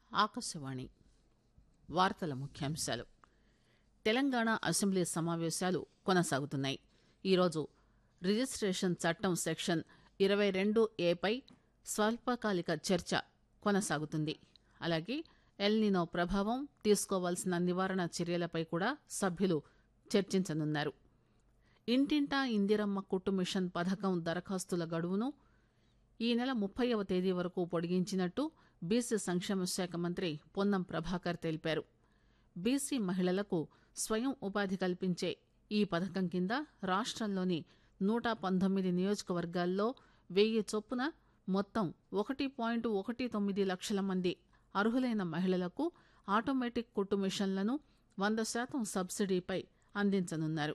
ఆకాశవాణి వార్తల ముఖ్యాంశాలు తెలంగాణ అసెంబ్లీ సమావేశాలు కొనసాగుతున్నాయి ఈరోజు రిజిస్టేషన్ చట్టం సెక్షన్ ఇరవై రెండు ఏపై స్వల్పకాలిక చర్చ కొనసాగుతుంది అలాగే ఎల్నినో ప్రభావం తీసుకోవాల్సిన నివారణ చర్యలపై కూడా సభ్యులు చర్చించనున్నారు ఇంటింటా ఇందిరమ్మ కుట్టు మిషన్ పథకం దరఖాస్తుల గడువును ఈ నెల ముప్పైవ తేదీ వరకు పొడిగించినట్టు బీసీ సంక్షేమ శాఖ మంత్రి పొన్నం ప్రభాకర్ తెలిపారు బీసీ మహిళలకు స్వయం ఉపాధి కల్పించే ఈ పథకం కింద రాష్టంలోని నూట పంతొమ్మిది నియోజకవర్గాల్లో వెయ్యి చొప్పున మొత్తం ఒకటి పాయింట్ ఒకటి తొమ్మిది లక్షల మంది అర్హులైన మహిళలకు ఆటోమేటిక్ కుట్టు మిషన్లను వంద శాతం సబ్సిడీపై అందించనున్నారు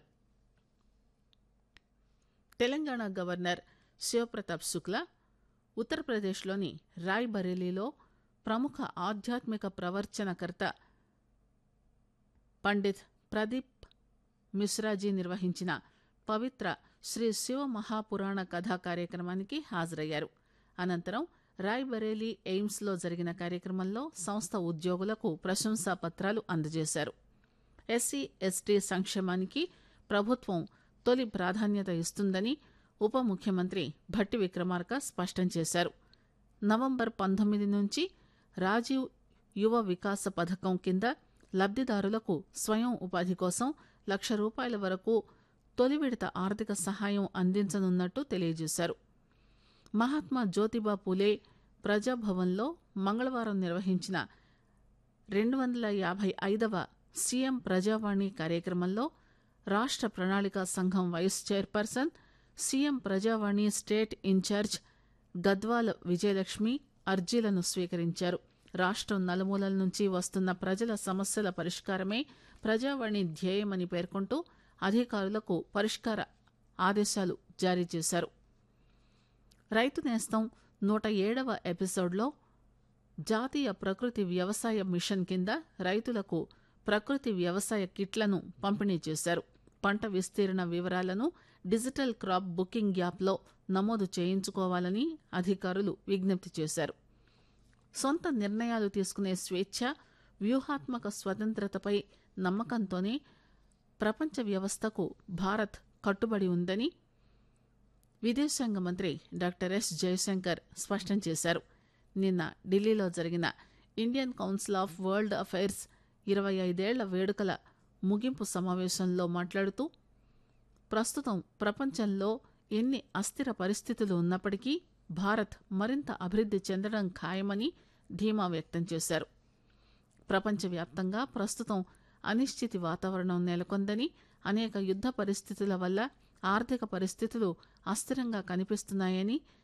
తెలంగాణ గవర్నర్ శివప్రతాప్ శుక్లా ఉత్తరప్రదేశ్లోని రాయ్బరేలీలో ప్రముఖ ఆధ్యాత్మిక ప్రవర్చనకర్త పండిత్ ప్రదీప్ మిశ్రాజీ నిర్వహించిన పవిత్ర శ్రీ శివ మహాపురాణ కథా కార్యక్రమానికి హాజరయ్యారు అనంతరం రాయ్బరేలీ ఎయిమ్స్ లో జరిగిన కార్యక్రమంలో సంస్థ ఉద్యోగులకు ప్రశంసా పత్రాలు అందజేశారు ఎస్సీ ఎస్టీ సంక్షేమానికి ప్రభుత్వం తొలి ప్రాధాన్యత ఇస్తుందని ఉప ముఖ్యమంత్రి భట్టి విక్రమార్క స్పష్టం చేశారు నవంబర్ పంతొమ్మిది నుంచి రాజీవ్ యువ వికాస పథకం కింద లబ్దిదారులకు స్వయం ఉపాధి కోసం లక్ష రూపాయల వరకు తొలి విడత ఆర్థిక సహాయం అందించనున్నట్టు తెలియజేశారు మహాత్మా జ్యోతిబా పూలే ప్రజాభవన్లో మంగళవారం నిర్వహించిన రెండు వందల యాభై ఐదవ సీఎం ప్రజావాణి కార్యక్రమంలో రాష్ట ప్రణాళికా సంఘం vice chairperson CM Prajavani state incharge Gadwal Vijayalakshmi అర్జీలను స్వీకరించారు రాష్టం నలుమూలల నుంచి వస్తున్న ప్రజల సమస్యల పరిష్కారమే ప్రజావాణి ధ్యేయమని పేర్కొంటూ అధికారులకు పరిష్కార ఆదేశాలు జారీ చేశారు రైతు నేస్తం నూట ఏడవ ఎపిసోడ్లో జాతీయ ప్రకృతి వ్యవసాయ మిషన్ కింద రైతులకు ప్రకృతి వ్యవసాయ కిట్లను పంపిణీ చేశారు పంట విస్తీర్ణ వివరాలను డిజిటల్ క్రాప్ బుకింగ్ యాప్లో నమోదు చేయించుకోవాలని అధికారులు విజ్ఞప్తి చేశారు సొంత నిర్ణయాలు తీసుకునే స్వేచ్ఛ వ్యూహాత్మక స్వతంత్రతపై నమ్మకంతోనే ప్రపంచ వ్యవస్థకు భారత్ కట్టుబడి ఉందని విదేశాంగ మంత్రి డాక్టర్ ఎస్ జయశంకర్ స్పష్టం చేశారు నిన్న ఢిల్లీలో జరిగిన Indian council of world affairs ఇరవై ఐదేళ్ల వేడుకల ముగింపు సమావేశంలో మాట్లాడుతూ ప్రస్తుతం ప్రపంచంలో ఎన్ని అస్థిర పరిస్థితులు ఉన్నప్పటికీ భారత్ మరింత అభివృద్ది చెందడం ఖాయమని ధీమా వ్యక్తం చేశారు ప్రపంచవ్యాప్తంగా ప్రస్తుతం అనిశ్చితి వాతావరణం నెలకొందని అనేక యుద్ద పరిస్థితుల వల్ల ఆర్థిక పరిస్థితులు అస్థిరంగా కనిపిస్తున్నాయని